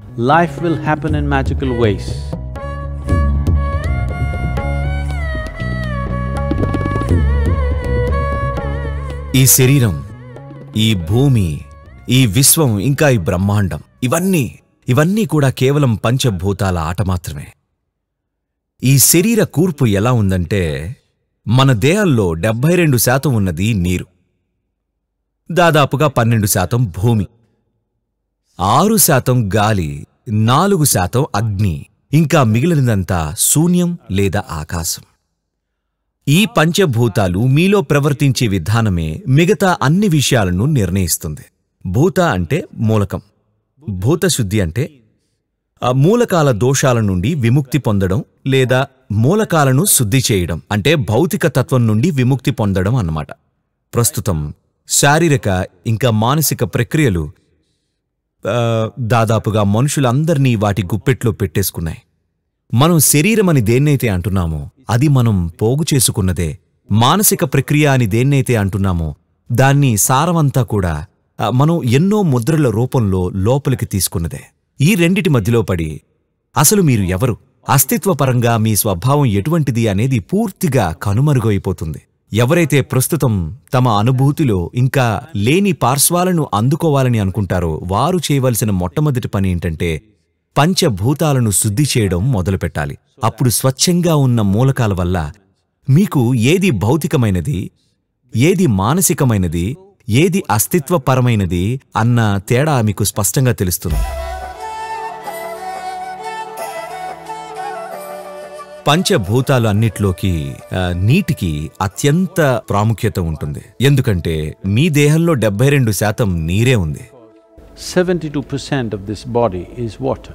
life will happen in magical ways. ఈ శరీరం ఈ భూమి ఈ విశ్వం ఇంకా ఈ బ్రహ్మాండం ఇవన్నీ ఇవన్నీ కూడా కేవలం పంచభూతాల ఆట మాత్రమే ఈ శరీర కూర్పు ఎలా ఉందంటే మన దేహంలో డెబ్బై రెండు శాతం ఉన్నది నీరు దాదాపుగా పన్నెండు శాతం భూమి ఆరు శాతం గాలి నాలుగు శాతం అగ్ని ఇంకా మిగిలినదంతా శూన్యం లేదా ఆకాశం ఈ పంచభూతాలు మీలో ప్రవర్తించే విధానమే మిగతా అన్ని విషయాలను నిర్ణయిస్తుంది భూత అంటే మూలకం భూతశుద్ధి అంటే ఆ మూలకాల దోషాల నుండి విముక్తి పొందడం లేదా మూలకాలను శుద్ధి చేయడం అంటే భౌతిక తత్వం నుండి విముక్తి పొందడం అన్నమాట ప్రస్తుతం శారీరక ఇంకా మానసిక ప్రక్రియలు ఆ, దాదాపుగా మనుషులందర్నీ వాటి గుప్పెట్లో పెట్టేసుకున్నాయి మనం శరీరమని దేన్నైతే అంటున్నామో అది మనం పోగు చేసుకున్నదే మానసిక ప్రక్రియ అని దేన్నైతే అంటున్నామో దాన్ని సారమంతా కూడా ఆ, మనం ఎన్నో ముద్రల రూపంలో లోపలికి తీసుకున్నదే ఈ రెండిటి మధ్యలో పడి అసలు మీరు ఎవరు అస్తిత్వపరంగా మీ స్వభావం ఎటువంటిది అనేది పూర్తిగా కనుమరుగైపోతుంది ఎవరైతే ప్రస్తుతం తమ అనుభూతిలో ఇంకా లేని పార్శ్వాలను అందుకోవాలని అనుకుంటారో వారు చేయవలసిన మొట్టమొదటి పని ఏంటంటే పంచభూతాలను శుద్ధి చేయడం మొదలుపెట్టాలి అప్పుడు స్వచ్ఛంగా ఉన్న మూలకాల వల్ల మీకు ఏది భౌతికమైనది ఏది మానసికమైనది ఏది అస్తిత్వపరమైనది అన్న తేడా మీకు స్పష్టంగా తెలుస్తుంది పంచభూతాలు అన్నిట్లోకి ఆ, నీటికి అత్యంత ప్రాముఖ్యత ఉంటుంది ఎందుకంటే మీ దేహంలో డెబ్బై రెండు శాతం నీరే ఉంది Seventy-two percent of this body is water.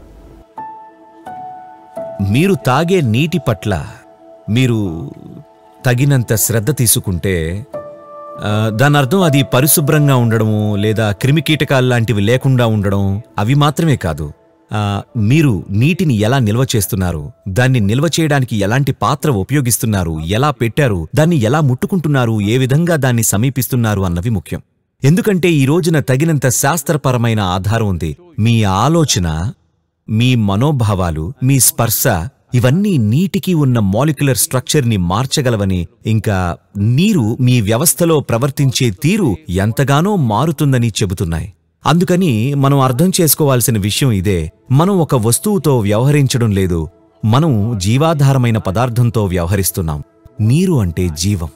మీరు తాగే నీటి పట్ల మీరు తగినంత శ్రద్ధ తీసుకుంటే ఆ, దాని అర్థం అది పరిశుభ్రంగా ఉండడము లేదా క్రిమికీటకాలు లాంటివి లేకుండా ఉండడం అవి మాత్రమే కాదు ఆ, మీరు నీటిని ఎలా నిల్వ చేస్తున్నారు దాన్ని నిల్వ చేయడానికి ఎలాంటి పాత్ర ఉపయోగిస్తున్నారు ఎలా పెట్టారు దాన్ని ఎలా ముట్టుకుంటున్నారు ఏ విధంగా దాన్ని సమీపిస్తున్నారు అన్నవి ముఖ్యం ఎందుకంటే ఈ రోజున తగినంత శాస్త్రపరమైన ఆధారం ఉంది మీ ఆలోచన మీ మనోభావాలు మీ స్పర్శ ఇవన్నీ నీటికి ఉన్న మాలిక్యులర్ స్ట్రక్చర్ని మార్చగలవని ఇంకా నీరు మీ వ్యవస్థలో ప్రవర్తించే తీరు ఎంతగానో మారుతుందని చెబుతున్నాయి అందుకని మనం అర్థం చేసుకోవాల్సిన విషయం ఇదే మనం ఒక వస్తువుతో వ్యవహరించడం లేదు మనం జీవాధారమైన పదార్థంతో వ్యవహరిస్తున్నాం నీరు అంటే జీవం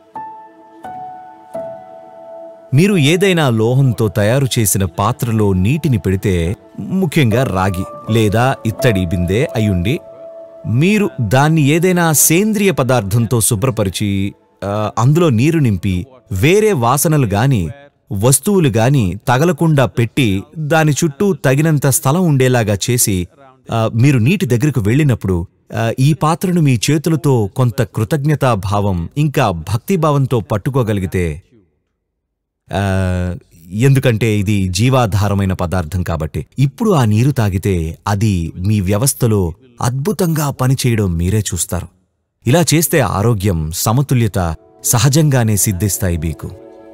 మీరు ఏదైనా లోహంతో తయారు చేసిన పాత్రలో నీటిని పెడితే ముఖ్యంగా రాగి లేదా ఇత్తడి బిందె అయ్యుండి మీరు దాన్ని ఏదైనా సేంద్రియ పదార్థంతో శుభ్రపరిచి ఆ, అందులో నీరు నింపి వేరే వాసనలు గాని వస్తువులు గాని తగలకుండా పెట్టి దాని చుట్టూ తగినంత స్థలం ఉండేలాగా చేసి ఆ, మీరు నీటి దగ్గరకు వెళ్ళినప్పుడు ఆ, ఈ పాత్రను మీ చేతులతో కొంత కృతజ్ఞతా భావం ఇంకా భక్తిభావంతో పట్టుకోగలిగితే ఆ, ఎందుకంటే ఇది జీవాధారమైన పదార్థం కాబట్టి ఇప్పుడు ఆ నీరు తాగితే అది మీ వ్యవస్థలో అద్భుతంగా పనిచేయడం మీరే చూస్తారు ఇలా చేస్తే ఆరోగ్యం సమతుల్యత సహజంగానే సిద్ధిస్తాయి మీకు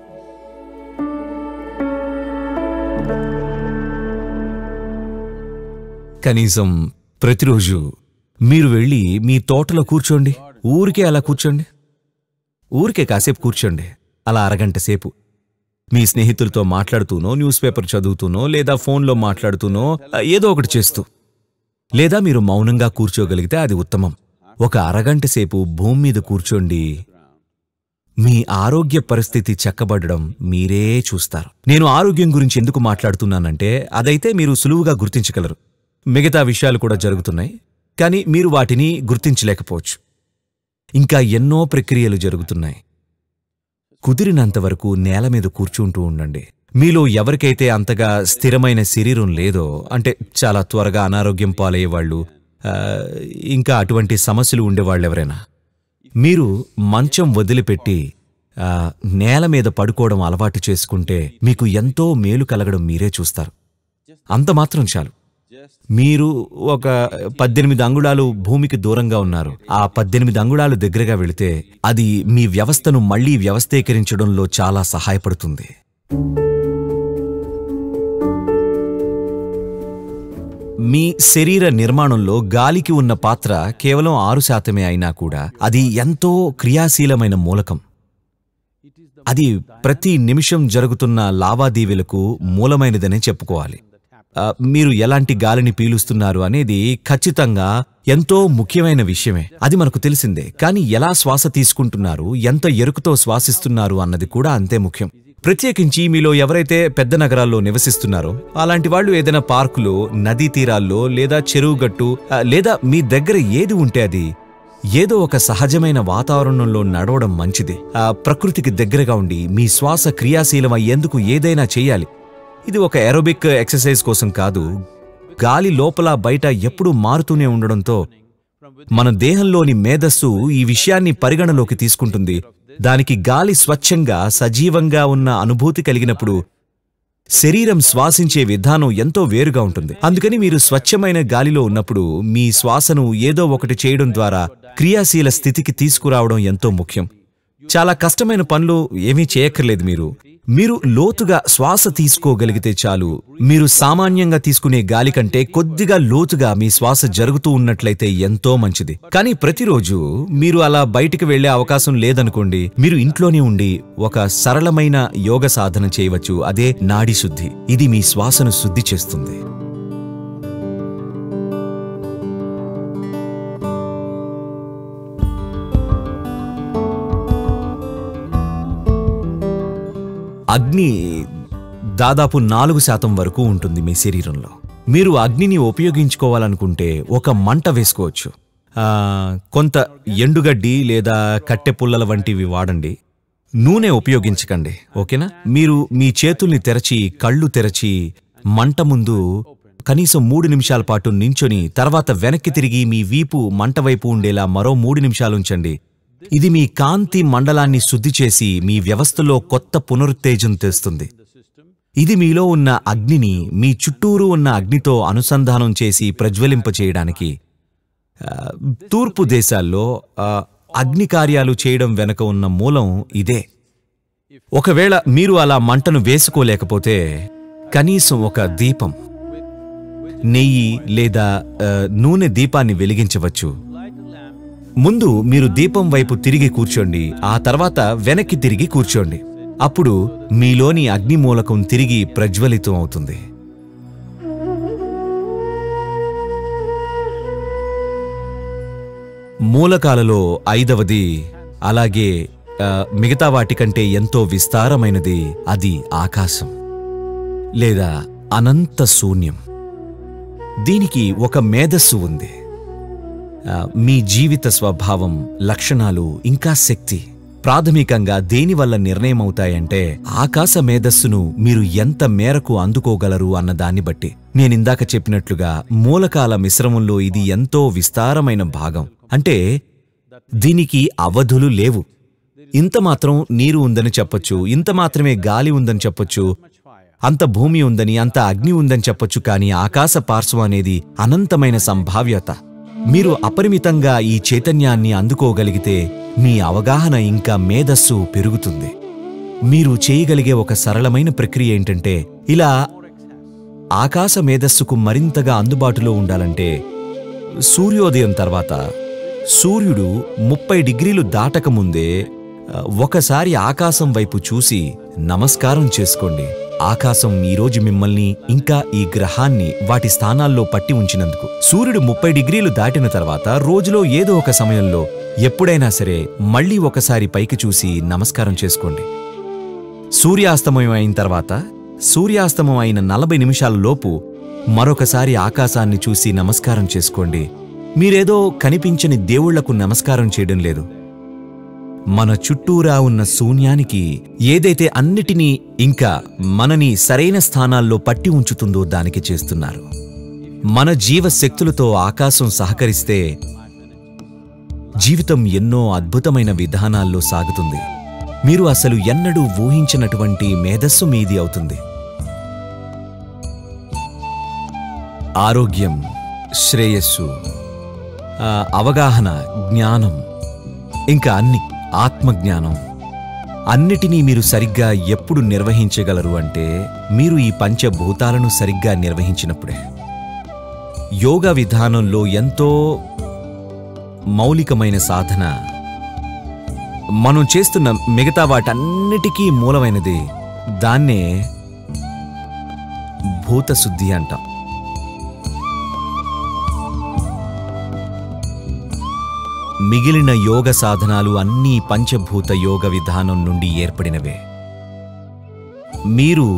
కనీసం ప్రతిరోజు మీరు వెళ్ళి మీ తోటలో కూర్చోండి ఊరికే అలా కూర్చోండి ఊరికే కాసేపు కూర్చోండి అలా అరగంట సేపు మీ స్నేహితులతో మాట్లాడుతూనో న్యూస్ పేపర్ చదువుతూనో లేదా ఫోన్లో మాట్లాడుతూనో ఆ, ఏదో ఒకటి చేస్తూ లేదా మీరు మౌనంగా కూర్చోగలిగితే అది ఉత్తమం ఒక అరగంట సేపు భూమి మీద కూర్చోండి మీ ఆరోగ్య పరిస్థితి చక్కబడడం మీరే చూస్తారు నేను ఆరోగ్యం గురించి ఎందుకు మాట్లాడుతున్నానంటే అదైతే మీరు సులువుగా గుర్తించగలరు మిగతా విషయాలు కూడా జరుగుతున్నాయి కానీ మీరు వాటిని గుర్తించలేకపోవచ్చు ఇంకా ఎన్నో ప్రక్రియలు జరుగుతున్నాయి కుదిరినంత వరకు నేల మీద కూర్చుంటూ ఉండండి మీలో ఎవరికైతే అంతగా స్థిరమైన శరీరం లేదో అంటే చాలా త్వరగా అనారోగ్యం పాలయ్యేవాళ్ళు ఆ, ఇంకా అటువంటి సమస్యలు ఉండేవాళ్ళు ఎవరైనా మీరు మంచం వదిలిపెట్టి ఆ, నేల మీద పడుకోవడం అలవాటు చేసుకుంటే మీకు ఎంతో మేలు కలగడం మీరే చూస్తారు అంత మాత్రం చాలు మీరు ఒక పద్దెనిమిది అంగుళాలు భూమికి దూరంగా ఉన్నారు ఆ పద్దెనిమిది అంగుళాలు దగ్గరగా వెళితే అది మీ వ్యవస్థను మళ్లీ వ్యవస్థీకరించడంలో చాలా సహాయపడుతుంది మీ శరీర నిర్మాణంలో గాలికి ఉన్న పాత్ర కేవలం ఆరు శాతమే అయినా కూడా అది ఎంతో క్రియాశీలమైన మూలకం అది ప్రతి నిమిషం జరుగుతున్న లావాదేవీలకు మూలమైనదనే చెప్పుకోవాలి ఆ, మీరు ఎలాంటి గాలిని పీలుస్తున్నారు అనేది ఖచ్చితంగా ఎంతో ముఖ్యమైన విషయమే అది మనకు తెలిసిందే కానీ ఎలా శ్వాస తీసుకుంటున్నారు ఎంత ఎరుకుతో శ్వాసిస్తున్నారు అన్నది కూడా అంతే ముఖ్యం ప్రత్యేకించి మీలో ఎవరైతే పెద్ద నగరాల్లో నివసిస్తున్నారో అలాంటి వాళ్ళు ఏదైనా పార్కులో నదీ తీరాల్లో లేదా చెరువు గట్టు ఆ, లేదా మీ దగ్గర ఏది ఉంటే అది ఏదో ఒక సహజమైన వాతావరణంలో నడవడం మంచిది ఆ ప్రకృతికి దగ్గరగా ఉండి మీ శ్వాస క్రియాశీలం అయ్యేందుకు ఏదైనా చేయాలి ఇది ఒక ఏరోబిక్ ఎక్సర్సైజ్ కోసం కాదు గాలి లోపల బయట ఎప్పుడూ మారుతూనే ఉండడంతో మన దేహంలోని మేధస్సు ఈ విషయాన్ని పరిగణలోకి తీసుకుంటుంది దానికి గాలి స్వచ్ఛంగా సజీవంగా ఉన్న అనుభూతి కలిగినప్పుడు శరీరం శ్వాసించే విధానం ఎంతో వేరుగా ఉంటుంది అందుకని మీరు స్వచ్ఛమైన గాలిలో ఉన్నప్పుడు మీ శ్వాసను ఏదో ఒకటి చేయడం ద్వారా క్రియాశీల స్థితికి తీసుకురావడం ఎంతో ముఖ్యం చాలా కష్టమైన పనులు ఏమీ చేయక్కర్లేదు మీరు మీరు లోతుగా శ్వాస తీసుకోగలిగితే చాలు మీరు సామాన్యంగా తీసుకునే గాలి కంటే కొద్దిగా లోతుగా మీ శ్వాస జరుగుతూ ఉన్నట్లయితే ఎంతో మంచిది కానీ ప్రతిరోజు మీరు అలా బయటికి వెళ్లే అవకాశం లేదనుకోండి మీరు ఇంట్లోనే ఉండి ఒక సరళమైన యోగ సాధన చేయవచ్చు అదే నాడి శుద్ధి ఇది మీ శ్వాసను శుద్ధి చేస్తుంది అగ్ని దాదాపు నాలుగు శాతం వరకు ఉంటుంది మీ శరీరంలో మీరు అగ్నిని ఉపయోగించుకోవాలనుకుంటే ఒక మంట వేసుకోవచ్చు ఆ, కొంత ఎండుగడ్డి లేదా కట్టె పుల్లల వంటివి వాడండి నూనె ఉపయోగించకండి ఓకేనా మీరు మీ చేతుల్ని తెరచి కళ్ళు తెరచి మంట ముందు కనీసం మూడు నిమిషాల పాటు నించొని తర్వాత వెనక్కి తిరిగి మీ వీపు మంట వైపు ఉండేలా మరో మూడు నిమిషాలు ఉంచండి ఇది మీ కాంతి మండలాన్ని శుద్ధి చేసి మీ వ్యవస్థలో కొత్త పునరుత్తేజం తెస్తుంది ఇది మీలో ఉన్న అగ్నిని మీ చుట్టూరు ఉన్న అగ్నితో అనుసంధానం చేసి ప్రజ్వలింపచేయడానికి ఆ, తూర్పు దేశాల్లో ఆ, అగ్ని కార్యాలు చేయడం వెనక ఉన్న మూలం ఇదే ఒకవేళ మీరు అలా మంటను వేసుకోలేకపోతే కనీసం ఒక దీపం నెయ్యి లేదా ఆ, నూనె దీపాన్ని వెలిగించవచ్చు ముందు మీరు దీపం వైపు తిరిగి కూర్చోండి ఆ తర్వాత వెనక్కి తిరిగి కూర్చోండి అప్పుడు మీలోని అగ్ని మూలకం తిరిగి ప్రజ్వలితం అవుతుంది మూలకాలలో ఐదవది అలాగే ఆ, మిగతా వాటికంటే ఎంతో విస్తారమైనది అది ఆకాశం లేదా అనంత శూన్యం దీనికి ఒక మేధస్సు ఉంది ఆ, మీ జీవిత స్వభావం లక్షణాలు ఇంకా శక్తి ప్రాథమికంగా దేని వల్ల నిర్ణయం అవుతాయంటే ఆకాశ మేధస్సును మీరు ఎంత మేరకు అందుకోగలరు అన్న దాన్ని బట్టి నేనిందాక చెప్పినట్లుగా మూలకాల మిశ్రమంలో ఇది ఎంతో విస్తారమైన భాగం అంటే దీనికి అవధులు లేవు ఇంత మాత్రం నీరు ఉందని చెప్పొచ్చు ఇంత మాత్రమే గాలి ఉందని చెప్పొచ్చు అంత భూమి ఉందని అంత అగ్ని ఉందని చెప్పొచ్చు కానీ ఆకాశ పార్శ్వం అనేది అనంతమైన సంభావ్యత మీరు అపరిమితంగా ఈ చైతన్యాన్ని అందుకోగలిగితే మీ అవగాహన ఇంకా మేధస్సు పెరుగుతుంది మీరు చేయగలిగే ఒక సరళమైన ప్రక్రియ ఏంటంటే ఇలా ఆకాశ మేధస్సుకు మరింతగా అందుబాటులో ఉండాలంటే సూర్యోదయం తర్వాత సూర్యుడు ముప్పై డిగ్రీలు దాటకముందే ఆ, ఒకసారి ఆకాశం వైపు చూసి నమస్కారం చేసుకోండి ఆకాశం ఈరోజు మిమ్మల్ని ఇంకా ఈ గ్రహాన్ని వాటి స్థానాల్లో పట్టి ఉంచినందుకు సూర్యుడు ముప్పై డిగ్రీలు దాటిన తర్వాత రోజులో ఏదో ఒక సమయంలో ఎప్పుడైనా సరే మళ్ళీ ఒకసారి పైకి చూసి నమస్కారం చేసుకోండి సూర్యాస్తమయం అయిన తర్వాత సూర్యాస్తమం అయిన నలభై నిమిషాల లోపు మరొకసారి ఆకాశాన్ని చూసి నమస్కారం చేసుకోండి మీరేదో కనిపించని దేవుళ్లకు నమస్కారం చేయడం లేదు మన చుట్టూరా ఉన్న శూన్యానికి ఏదైతే అన్నిటినీ ఇంకా మనని సరైన స్థానాల్లో పట్టి ఉంచుతుందో దానికి చేస్తున్నారు మన జీవశక్తులతో ఆకాశం సహకరిస్తే జీవితం ఎన్నో అద్భుతమైన విధానాల్లో సాగుతుంది మీరు అసలు ఎన్నడూ ఊహించినటువంటి మేధస్సు మీది అవుతుంది ఆరోగ్యం శ్రేయస్సు ఆ, అవగాహన జ్ఞానం ఇంకా అన్ని ఆత్మజ్ఞానం అన్నిటినీ మీరు సరిగ్గా ఎప్పుడు నిర్వహించగలరు అంటే మీరు ఈ పంచభూతాలను సరిగ్గా నిర్వహించినప్పుడే యోగా విధానంలో ఎంతో మౌలికమైన సాధన మనం చేస్తున్న మిగతా వాటన్నిటికీ మూలమైనది దాన్నే భూతశుద్ధి అంటాం మిగిలిన యోగ సాధనాలు అన్నీ పంచభూత యోగ విధానం నుండి ఏర్పడినవే మీరు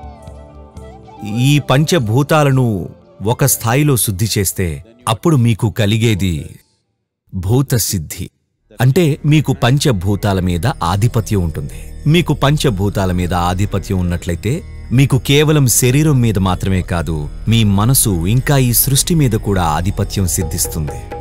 ఈ పంచభూతాలను ఒక స్థాయిలో శుద్ధి చేస్తే అప్పుడు మీకు కలిగేది భూతసిద్ధి అంటే మీకు పంచభూతాల మీద ఆధిపత్యం ఉంటుంది మీకు పంచభూతాల మీద ఆధిపత్యం ఉన్నట్లయితే మీకు కేవలం శరీరం మీద మాత్రమే కాదు మీ మనసు ఇంకా ఈ సృష్టి మీద కూడా ఆధిపత్యం సిద్ధిస్తుంది